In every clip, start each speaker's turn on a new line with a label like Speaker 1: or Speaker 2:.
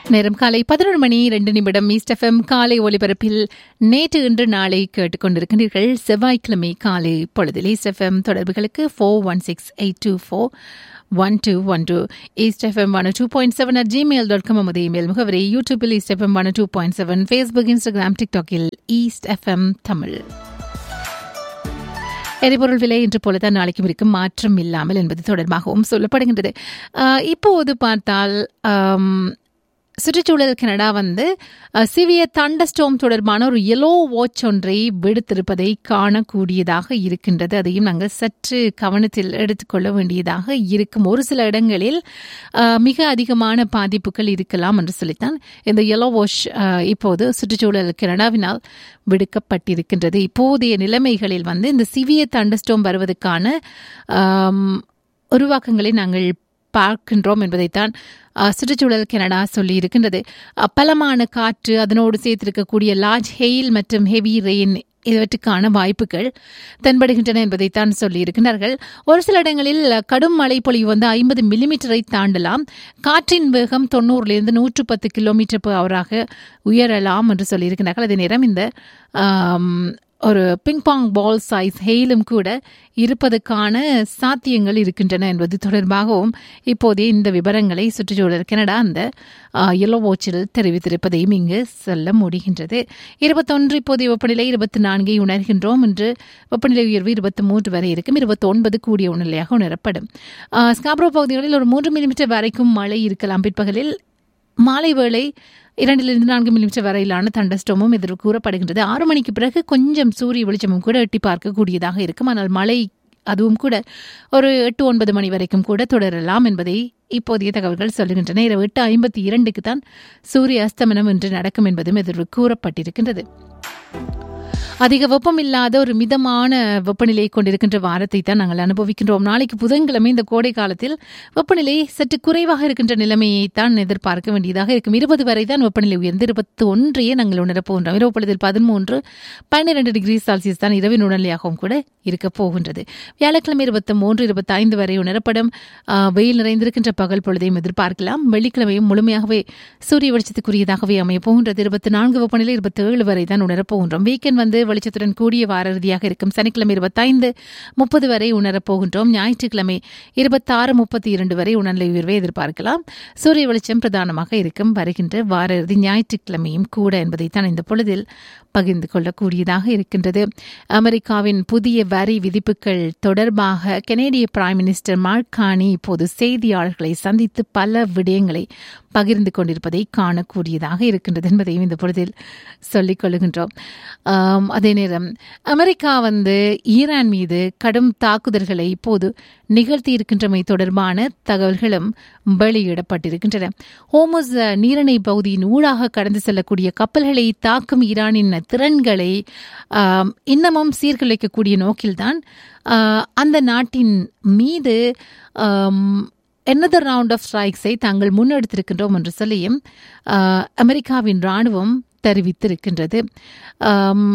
Speaker 1: நேரம் காலை பதினொரு மணி ரெண்டு நிமிடம் ஈஸ்ட் எஃப்எம் காலை ஒலிபரப்பில் நேற்று இன்று நாளை கேட்டுக்கொண்டிருக்கின்றீர்கள் செவ்வாய்க்கிழமை காலை பொழுதில் ஈஸ்ட் எஃப்எம் தொடர்புகளுக்கு four one six eight two four one two one two east FM one two point seven at Gmail dot com நமது இமெயில் முகவரி யூடியூபில் east FM one two point seven Facebook Instagram டிக்டாக்கில் east FM Tamil எரிபொருள் விலை இன்று போலதான் நாளைக்கும் இருக்கும் மாற்றம் இல்லாமல் என்பது தொடர்பாகவும் சொல்லப்படுகின்றது ஆஹ் இப்போது பார்த்தால் ஆம், சுற்றுச்சூழல் கனடா வந்து அஹ், சிவிய தண்டஸ்டோம் தொடர்பான ஒரு எல்லோ வாட்ச் ஒன்றை விடுத்திருப்பதை காணக்கூடியதாக இருக்கின்றது அதையும் நாங்கள் சற்று கவனத்தில் எடுத்துக்கொள்ள வேண்டியதாக இருக்கும் ஒரு சில இடங்களில் அஹ், மிக அதிகமான பாதிப்புகள் இருக்கலாம் என்று சொல்லித்தான் இந்த எல்லோ வாஷ் அஹ், இப்போது சுற்றுச்சூழல் கனடாவினால் விடுக்கப்பட்டிருக்கின்றது இப்போதைய நிலைமைகளில் வந்து இந்த சிவிய தண்டஸ்டோம் வருவதற்கான ஆம், உருவாக்கங்களை நாங்கள் பார்க்கின்றோம் என்பதைத்தான் அஹ், சுற்றுச்சூழல் கனடா சொல்லி இருக்கின்றது அஹ், பலமான காற்று அதனோடு சேர்த்திருக்கக்கூடிய லார்ஜ் ஹெயில் மற்றும் ஹெவி ரெயின் இவற்றுக்கான வாய்ப்புகள் தென்படுகின்றன என்பதைத்தான் சொல்லியிருக்கிறார்கள் ஒரு சில இடங்களில் கடும் மழை பொழிவு வந்து ஐம்பது மில்லிமீட்டரை தாண்டலாம் காற்றின் வேகம் தொண்ணூறுலேருந்து நூற்று பத்து கிலோமீட்டர் per ஹவராக உயரலாம் என்று சொல்லியிருக்கிறார்கள் அதே நேரம் இந்த ஆம், ஒரு பிங்பாங் பால் சைஸ் ஹெயிலும் கூட இருப்பதற்கான சாத்தியங்கள் இருக்கின்றன என்பது தொடர்பாகவும் இப்போதே இந்த விவரங்களை சுற்றுச்சூழல் கனடா அந்த எல்லோ வாட்சில் தெரிவித்திருப்பதையும் இங்கு சொல்ல முடிகின்றது இருபத்தொன்று இப்போதைய வெப்பநிலை இருபத்தி நான்கை உணர்கின்றோம் என்று வெப்பநிலை உயர்வு இருபத்தி மூன்று வரை இருக்கும் இருபத்தி ஒன்பது கூடிய உணர்நிலையாக உணரப்படும் ஆஹ், ஸ்காப்ரோ பகுதிகளில் ஒரு மூன்று மில்லிமீட்டர் வரைக்கும் மழை இருக்கலாம் பிற்பகலில் மாலை வேளை இரண்டிலிருந்து நான்கு மில்லிமீட்டர் வரையிலான தண்டஸ்டோமும் எதிர்வு கூறப்படுகின்றது ஆறு மணிக்கு பிறகு கொஞ்சம் சூரிய வெளிச்சமும் கூட எட்டி பார்க்கக்கூடியதாக இருக்கும் ஆனால் மழை அதுவும் கூட ஒரு எட்டு ஒன்பது மணி வரைக்கும் கூட தொடரலாம் என்பதை இப்போதைய தகவல்கள் சொல்லுகின்றன இரவு எட்டு ஐம்பத்தி இரண்டுக்கு தான் சூரிய அஸ்தமனம் என்று நடக்கும் என்பதும் எதிர்வு கூறப்பட்டிருக்கின்றது அதிக வெப்பம் இல்லாத ஒரு மிதமான வெப்பநிலையை கொண்டிருக்கின்ற வாரத்தை தான் நாங்கள் அனுபவிக்கின்றோம் நாளைக்கு புதன்கிழமை இந்த கோடை காலத்தில் வெப்பநிலை சற்று குறைவாக இருக்கின்ற நிலைமையை தான் எதிர்பார்க்க வேண்டியதாக இருக்கும் இருபது வரை தான் வெப்பநிலை உயர்ந்து இருபத்தி ஒன்றையே நாங்கள் உணரப் போகின்றோம் இரவு பொழுதில் பதிமூன்று பன்னிரண்டு டிகிரி செல்சியஸ் தான் இரவின் உணர்நிலையாகவும் கூட இருக்க போகின்றது வியாழக்கிழமை இருபத்தி மூன்று இருபத்தி ஐந்து வரை உணரப்படும் ஆ, வெயில் நிறைந்திருக்கின்ற பகல் பொழுதையும் எதிர்பார்க்கலாம் வெள்ளிக்கிழமையும் முழுமையாகவே சூரிய வெளிச்சத்துக்குரியதாகவே அமையப் போகின்றது இருபத்தி நான்கு வெப்பநிலை இருபத்தி ஏழு வரை தான் உணரப் போகின்றோம் வீக்கெண்ட் வந்து வெளிச்சத்துடன் கூடிய வார இறுதியாக இருக்கும் சனிக்கிழமை இருபத்தைந்து முப்பது வரை உணரப் போகின்றோம் ஞாயிற்றுக்கிழமை இருபத்தாறு முப்பத்தி இரண்டு வரை உணர்நிலை உயர்வை எதிர்பார்க்கலாம் சூரிய வெளிச்சம் பிரதானமாக இருக்கும் வருகின்ற வார இறுதி ஞாயிற்றுக்கிழமையும் கூட என்பதைத்தான் இந்த பொழுதில் பகிர்ந்து கொள்ளக்கூடியதாக இருக்கின்றது அமெரிக்காவின் புதிய வரி விதிப்புகள் தொடர்பாக கனேடிய பிரைம் மினிஸ்டர் மார்க் கானி இப்போது செய்தியாளர்களை சந்தித்து பல விடயங்களை பகிர்ந்து கொண்டிருப்பதை காணக்கூடியதாக இருக்கின்றது என்பதையும் இந்த பொழுதில் சொல்லிக் கொள்ளுகின்றோம் ஆம், அதே நேரம் அமெரிக்கா வந்து ஈரான் மீது கடும் தாக்குதல்களை இப்போது நிகழ்த்தி இருக்கின்றமை தொடர்பான தகவல்களும் வெளியிடப்பட்டிருக்கின்றன ஹோமுஸ் நீரிணை பகுதியின் ஊடாக கடந்து செல்லக்கூடிய கப்பல்களை தாக்கும் ஈரானின் திறன்களை ஆம், இன்னமும் சீர்குலைக்கக்கூடிய நோக்கில்தான் ஆ, அந்த நாட்டின் மீது ஆம், another ரவுண்ட் ஆஃப் ஸ்ட்ரைக்ஸை தாங்கள் முன்னெடுத்திருக்கின்றோம் என்று சொல்லியும் ஆ, அமெரிக்காவின் ராணுவம் தெரிவித்திருக்கின்றது ஆம்,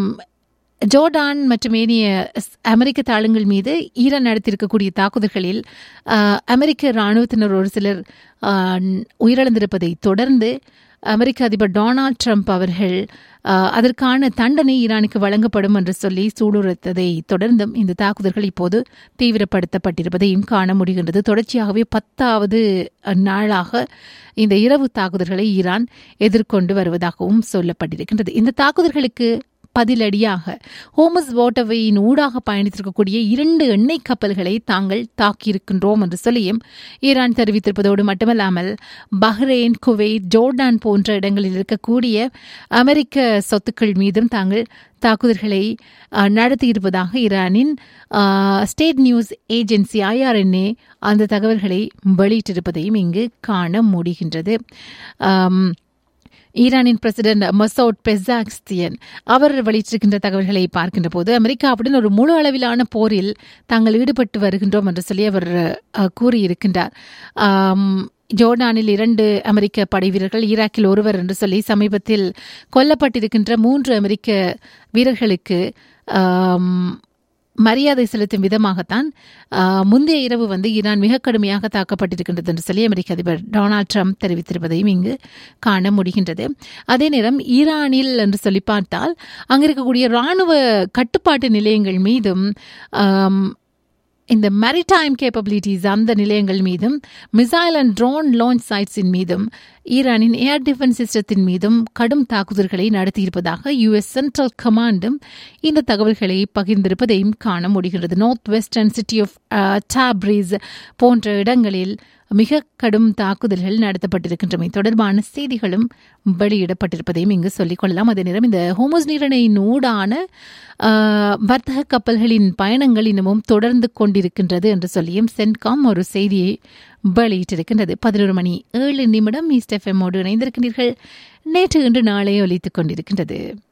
Speaker 1: ஜோர்டான் மற்றும் ஏனைய ஸ்- அமெரிக்க தாளுங்கள் மீது ஈரான் நடத்தியிருக்கக்கூடிய தாக்குதல்களில் ஆ, அமெரிக்க இராணுவத்தினர் ஒரு சிலர் ஆ, ந- உயிரிழந்திருப்பதை தொடர்ந்து அமெரிக்க அதிபர் டொனால்ட் ட்ரம்ப் அவர்கள் ஆ, அதற்கான தண்டனை ஈரானுக்கு வழங்கப்படும் என்று சொல்லி சூளுரைத்ததை தொடர்ந்தும் இந்த தாக்குதல்கள் இப்போது தீவிரப்படுத்தப்பட்டிருப்பதையும் காண முடிகின்றது தொடர்ச்சியாகவே பத்தாவது நாளாக இந்த இரவு தாக்குதல்களை ஈரான் எதிர்கொண்டு வருவதாகவும் சொல்லப்பட்டிருக்கின்றது இந்த தாக்குதல்களுக்கு பதிலடியாக ஹோமஸ் வாட்டர்வேயின் ஊடாக பயணித்திருக்கக்கூடிய இரண்டு எண்ணெய் கப்பல்களை தாங்கள் தாக்கியிருக்கின்றோம் என்று சொல்லியும் ஈரான் தெரிவித்திருப்பதோடு மட்டுமல்லாமல் பஹ்ரைன் குவைத் ஜோர்டான் போன்ற இடங்களில் இருக்கக்கூடிய அமெரிக்க சொத்துக்கள் மீதும் தாங்கள் தாக்குதல்களை அஹ், நடத்தியிருப்பதாக ஈரானின் அஹ், ஸ்டேட் நியூஸ் ஏஜென்சி ஐஆர்என்ஏ அந்த தகவல்களை வெளியிட்டிருப்பதையும் இங்கு காண முடிகின்றது ஆம், ஈரானின் பிரசிடென்ட் மசோட் பெசாக்ஸ்தியன் அவர் வெளியிட்டிருக்கின்ற தகவல்களை பார்க்கின்ற போது அமெரிக்காவுடன் ஒரு முழு அளவிலான போரில் தாங்கள் ஈடுபட்டு வருகின்றோம் என்று சொல்லி அவர் அஹ், கூறியிருக்கின்றார் ஆம், ஜோர்டானில் இரண்டு அமெரிக்க படை வீரர்கள் ஈராக்கில் ஒருவர் என்று சொல்லி சமீபத்தில் கொல்லப்பட்டிருக்கின்ற மூன்று அமெரிக்க வீரர்களுக்கு ஆம், மரியாதை செலுத்தும் விதமாகத்தான் ஆஹ், முந்தைய இரவு வந்து ஈரான் மிக கடுமையாக தாக்கப்பட்டிருக்கின்றது என்று சொல்லி அமெரிக்க அதிபர் டொனால்ட் ட்ரம்ப் தெரிவித்திருப்பதையும் இங்கு காண முடிகின்றது அதே நேரம் ஈரானில் என்று சொல்லி பார்த்தால் அங்க இருக்கக்கூடிய ராணுவ கட்டுப்பாட்டு நிலையங்கள் மீதும் ஆம், இந்த மேரிடைம் கேப்பபிலிட்டிஸ் அந்த நிலையங்கள் மீதும் மிசைல் அண்ட் ட்ரோன் லான்ச் சைட்ஸின் மீதும் ஈரானின் ஏர் டிஃபென்ஸ் சிஸ்டத்தின் மீதும் கடும் தாக்குதல்களை நடத்தியிருப்பதாக யுஎஸ் சென்ட்ரல் கமாண்டும் இந்த தகவல்களை பகிர்ந்திருப்பதையும் காண முடிகிறது north western city of Tabriz போன்ற இடங்களில் மிக கடும் தாக்குதல்கள் நடத்தப்பட்டிருக்கின்றமை தொடர்பான செய்திகளும் வெளியிடப்பட்டிருப்பதையும் இங்கு சொல்லிக் கொள்ளலாம் அதே நேரம் இந்த ஹோமோஸ் நீரிணையின் ஊடான ஆஹ், வர்த்தக கப்பல்களின் பயணங்கள் இன்னமும் தொடர்ந்து கொண்டிருக்கின்றது என்று சொல்லியும் சென்காம் ஒரு செய்தியை வெளியிட்டிருக்கின்றது பதினோரு மணி ஏழு நிமிடம் ஈஸ்ட் எஃப்எம்மோடு இணைந்திருக்கின்றீர்கள் நேற்று இன்று நாளே ஒலித்துக் கொண்டிருக்கின்றது